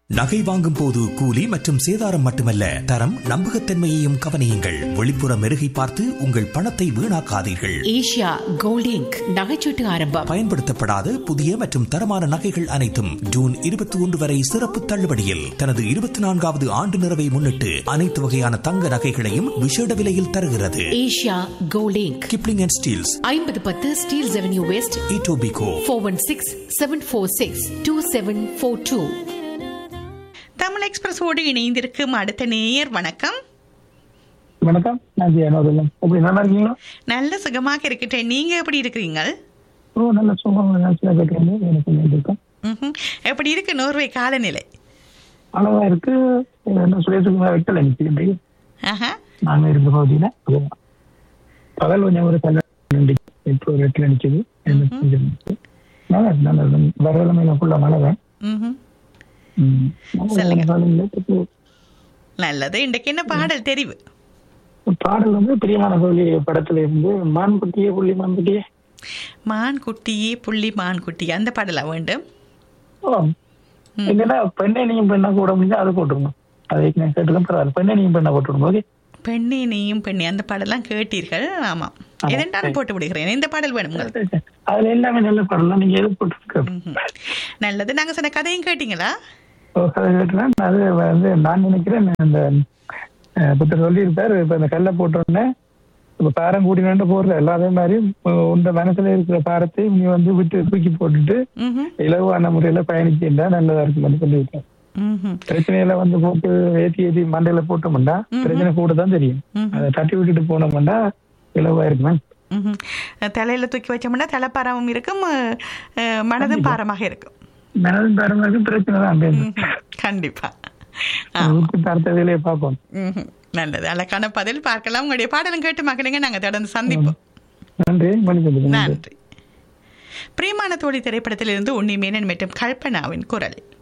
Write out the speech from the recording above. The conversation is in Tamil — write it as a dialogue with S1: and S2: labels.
S1: நகை வாங்கும் போது கூலி மற்றும் சேதாரம் மட்டுமல்ல தரம் நம்பகத்தன்மையையும் கவனியுங்கள் வெளிப்புற மெருகை பார்த்து உங்கள் பணத்தை வீணாக்காதீர்கள்
S2: ஏஷியா கோல்ட் இங்க் நகைச்சீட்டு ஆரம்பம்
S1: பயன்படுத்தப்படாத புதிய மற்றும் தரமான நகைகள் அனைத்தும் ஜூன் இருபத்தி ஒன்று வரை சிறப்பு தள்ளுபடியில் தனது இருபத்தி நான்காவது ஆண்டு நிறைவை முன்னிட்டு அனைத்து வகையான தங்க நகைகளையும் விசேட விலையில் தருகிறது
S2: Asia Gold Inc
S1: Kipling and Steeles
S2: ஐம்பது பத்து Steeles Avenue West
S1: Etobicoke
S2: four one six seven four six two seven four two
S3: Tamil எக்ஸ்பிரஸோடு இணைந்திருக்கும் அடுத்த நேயர் வணக்கம்
S4: வணக்கம் நான் ஜெயனோதலம் எப்படி நல்லா இருக்கீங்களா
S3: நல்ல சுகமாக இருக்கட்டேன் நீங்க எப்படி இருக்கிறீங்க
S4: ஓ நல்ல சுகம் நிகழ்ச்சியாக கேட்குறீங்க எனக்கு இருக்கேன்
S3: ம்ஹும். எப்படி இருக்கு நோர்வே காலநிலை
S4: அளவா இருக்கு என்ன சுரேஷுக்கு வெட்டல இன்னைக்கு
S3: ஆஹா
S4: நாங்க இருந்த பகுதியில அதுதான். பகல் கொஞ்சம் ஒரு பன்னெண்டு இப்போ ஒரு எட்டுல நிக்குது என்ன கொஞ்சம் நிக்குது. நல்லா இருக்கு, நல்லா இருக்கு. வரவழமையில ஃபுல்லா மழை தான்
S3: ம்ஹும்.
S4: ம். மழை
S3: சொல்லுங்க.
S4: காலையில இப்போ
S3: நல்லது இன்றைக்கு என்ன பாடல் தெரிவு
S4: பாடல் வந்து பிரியமான கோழி படத்துல இருந்து மான் குட்டியே புள்ளி மான் குட்டியே
S3: மான் குட்டியே புள்ளி மான் குட்டி அந்த பாடலா வேண்டும்
S4: ஓ என்னன்னா பெண்ணை நீயும் பெண்ணா கூட முடிஞ்சா அதை போட்டுருங்க அதை நான் கேட்டுக்கலாம் பரவாயில்ல பெண்ணை நீயும் பெண்ணா போட்டுருங்க ஓகே
S3: பெண்ணே நீயும் பெண்ணே அந்த பாடலாம் கேட்டீர்கள் ஆமாம்
S4: ஆமா.
S3: எதென்றாலும் போட்டு விடுகிறேன் இந்த பாடல் வேணும் உங்களுக்கு
S4: அதுல எல்லாமே நல்ல படம்லாம் நீங்க எது போட்டு
S3: ம்ஹும். நல்லது நாங்க சொன்ன கதையும் கேட்டீங்களா
S4: கதை கேட்டேன் அது வந்து நான் நினைக்கிறேன் இந்த அஹ், புத்தர் சொல்லியிருப்பாரு இப்ப இந்த கல்லை போட்டோடனே இப்ப பாரம் கூட்டினு போடுற எல்லா மாதிரி உ- உந்த மனசுல இருக்கிற பாரத்தை நீ வந்து விட்டு தூக்கி போட்டுட்டு
S3: ம்ஹும்.
S4: இலவான முறையில பயணிச்சிருந்தா நல்லதா இருக்கும்னு சொல்லியிருக்கேன்
S3: ம்ஹும்.
S4: பிரச்சனையில வந்து போட்டு ஏத்தி ஏத்தி மண்டையில போட்டோம்னா பிரச்சனை கூட தான் தெரியும்
S3: ம்ஹும்.
S4: அதை தட்டி விட்டுட்டு போனோம்னா இலவா இருக்குமே
S3: ம்ஹும். தலையில தூக்கி வச்சோம்னா தலைப்பாரமும் இருக்கும் அஹ், மனதும் பாரமாக இருக்கும்
S4: மனதும் பாரமாக பிரச்சனை தான் அங்கே
S3: ம்ஹும். கண்டிப்பா ஆ.
S4: ஊருக்கு தரத்த வேலையை பார்ப்போம்
S3: ம்ஹும். நல்லது அழகான பதில் பார்க்கலாம் உங்களுடைய பாடலும் கேட்டு மகளுங்க நாங்க தொடர்ந்து சந்திப்போம்
S4: நன்றி மன்னிச்சு நன்றி
S3: நன்றி பிரியமான தோழி திரைப்படத்திலிருந்து உன்னி மேனன் மற்றும் கல்பனாவின் குரல்